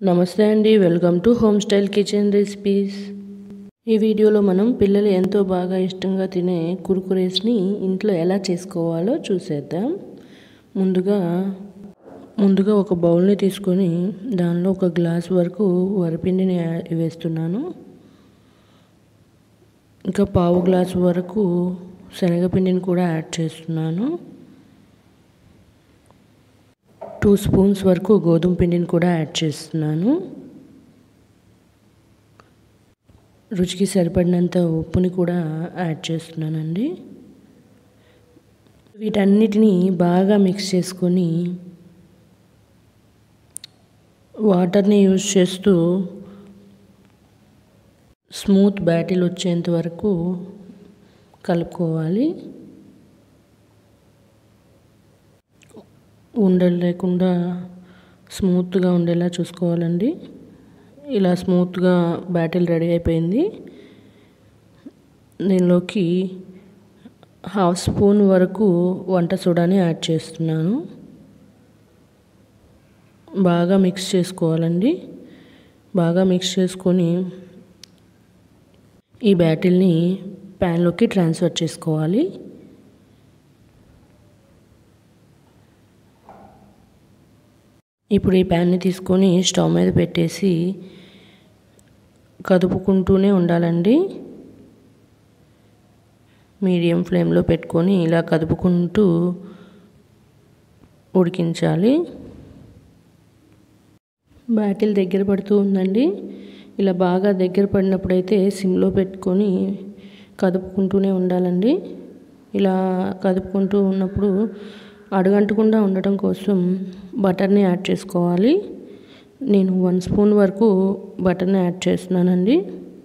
నమస్తే అండి welcome to home style kitchen recipes ఈ వీడియోలో మనం పిల్లలు ఎంతో బాగా ఇష్టంగా తినే కురుకురేస్ని ఇంట్లో ఎలా చేసుకోవాలో చూసేద్దాం ముందుగా ముందుగా ఒక బౌల్ని తీసుకొని దానిలో ఒక గ్లాస్ వరకు వరిపిండిని యా- వేస్తున్నాను ఇంకా పావు గ్లాస్ వరకు శనగపిండిని కూడా యాడ్ చేస్తున్నాను టూ స్పూన్స్ వరకు గోధుమ పిండిని కూడా యాడ్ చేస్తున్నాను రుచికి సరిపడినంత ఉప్పుని కూడా యాడ్ చేస్తున్నానండి వీటన్నిటిని బాగా మిక్స్ చేసుకొని వాటర్ని యూజ్ చేస్తూ స్మూత్ బ్యాటిల్ వచ్చేంత వరకు కలుపుకోవాలి ఉండలు లేకుండా స్మూత్గా ఉండేలా చూసుకోవాలండి ఇలా స్మూత్గా బ్యాటిల్ రెడీ అయిపోయింది దీనిలోకి హాఫ్ స్పూన్ వరకు వంట సోడాని యాడ్ చేస్తున్నాను బాగా మిక్స్ చేసుకోవాలండి బాగా మిక్స్ చేసుకొని ఈ బ్యాటిల్ని ప్యాన్లోకి ట్రాన్స్ఫర్ చేసుకోవాలి ఇప్పుడు ఈ ప్యాన్ని తీసుకొని స్టవ్ మీద పెట్టేసి కదుపుకుంటూనే ఉండాలండి మీడియం ఫ్లేమ్లో పెట్టుకొని ఇలా కదుపుకుంటూ ఉడికించాలి బాటిల్ దగ్గర పడుతూ ఉందండి ఇలా బాగా దగ్గర పడినప్పుడైతే సిమ్లో పెట్టుకొని కదుపుకుంటూనే ఉండాలండి ఇలా కదుపుకుంటూ ఉన్నప్పుడు అడుగంటకుండా ఉండటం కోసం బటర్ని యాడ్ చేసుకోవాలి నేను వన్ స్పూన్ వరకు బటర్ని యాడ్ చేస్తున్నానండి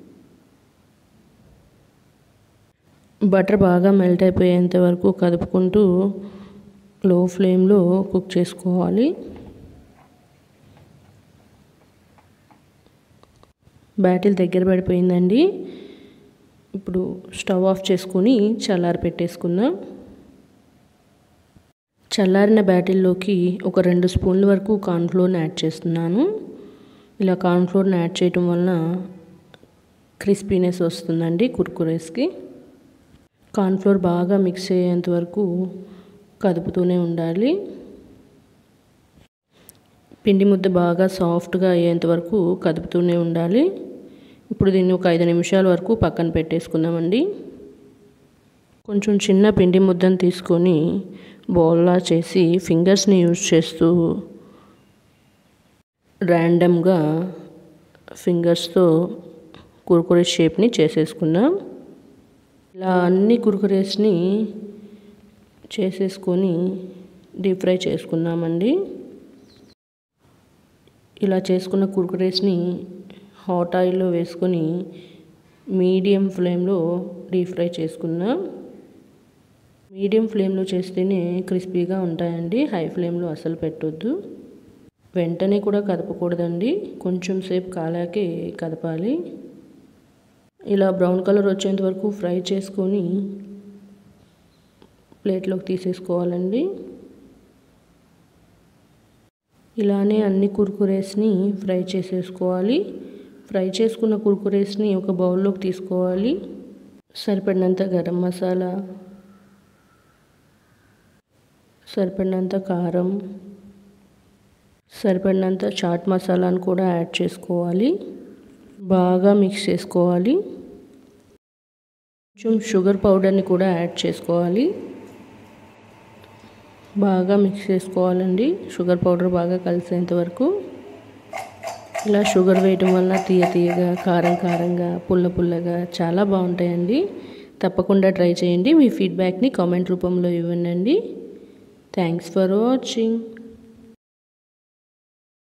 బటర్ బాగా మెల్ట్ అయిపోయేంత వరకు కదుపుకుంటూ లో ఫ్లేమ్లో కుక్ చేసుకోవాలి బ్యాటిల్ దగ్గర పడిపోయిందండి ఇప్పుడు స్టవ్ ఆఫ్ చేసుకొని చల్లారి పెట్టేసుకుందాం చల్లారిన బ్యాటిల్లోకి ఒక రెండు స్పూన్ల వరకు కార్న్ఫ్లోర్ని యాడ్ చేస్తున్నాను ఇలా కార్న్ఫ్లోర్ని యాడ్ చేయటం వలన క్రిస్పీనెస్ వస్తుందండి కుర్కురేస్కి కార్న్ఫ్లోర్ బాగా మిక్స్ అయ్యేంత వరకు కదుపుతూనే ఉండాలి పిండి ముద్ద బాగా సాఫ్ట్గా అయ్యేంత వరకు కదుపుతూనే ఉండాలి ఇప్పుడు దీన్ని ఒక ఐదు నిమిషాల వరకు పక్కన పెట్టేసుకుందామండి కొంచెం చిన్న పిండి ముద్దను తీసుకొని బౌల్లా చేసి ఫింగర్స్ని యూజ్ చేస్తూ ర్యాండమ్గా ఫింగర్స్తో కురుకురే షేప్ని చేసేసుకుందాం ఇలా అన్ని కురుకురేస్ని చేసేసుకొని డీప్ ఫ్రై చేసుకుందామండి ఇలా చేసుకున్న కురుకురేస్ని హాట్ ఆయిల్లో వేసుకొని మీడియం ఫ్లేమ్లో డీప్ ఫ్రై చేసుకుందాం మీడియం ఫ్లేమ్లో చేస్తేనే క్రిస్పీగా ఉంటాయండి హై ఫ్లేమ్లో అసలు పెట్టొద్దు వెంటనే కూడా కదపకూడదండి కొంచెం సేపు కాలాకే కదపాలి ఇలా బ్రౌన్ కలర్ వచ్చేంత వరకు ఫ్రై చేసుకొని ప్లేట్లోకి తీసేసుకోవాలండి ఇలానే అన్ని కుర్కురేస్ని ఫ్రై చేసేసుకోవాలి ఫ్రై చేసుకున్న కుర్కురేస్ని ఒక బౌల్లోకి తీసుకోవాలి సరిపడినంత గరం మసాలా సరిపడినంత కారం సరిపడినంత చాట్ మసాలాను కూడా యాడ్ చేసుకోవాలి బాగా మిక్స్ చేసుకోవాలి కొంచెం షుగర్ పౌడర్ని కూడా యాడ్ చేసుకోవాలి బాగా మిక్స్ చేసుకోవాలండి షుగర్ పౌడర్ బాగా కలిసేంత వరకు ఇలా షుగర్ వేయటం వల్ల తీయ తీయగా కారం కారంగా పుల్ల పుల్లగా చాలా బాగుంటాయండి తప్పకుండా ట్రై చేయండి మీ ఫీడ్బ్యాక్ని కామెంట్ రూపంలో ఇవ్వండి థ్యాంక్స్ ఫర్ వాచింగ్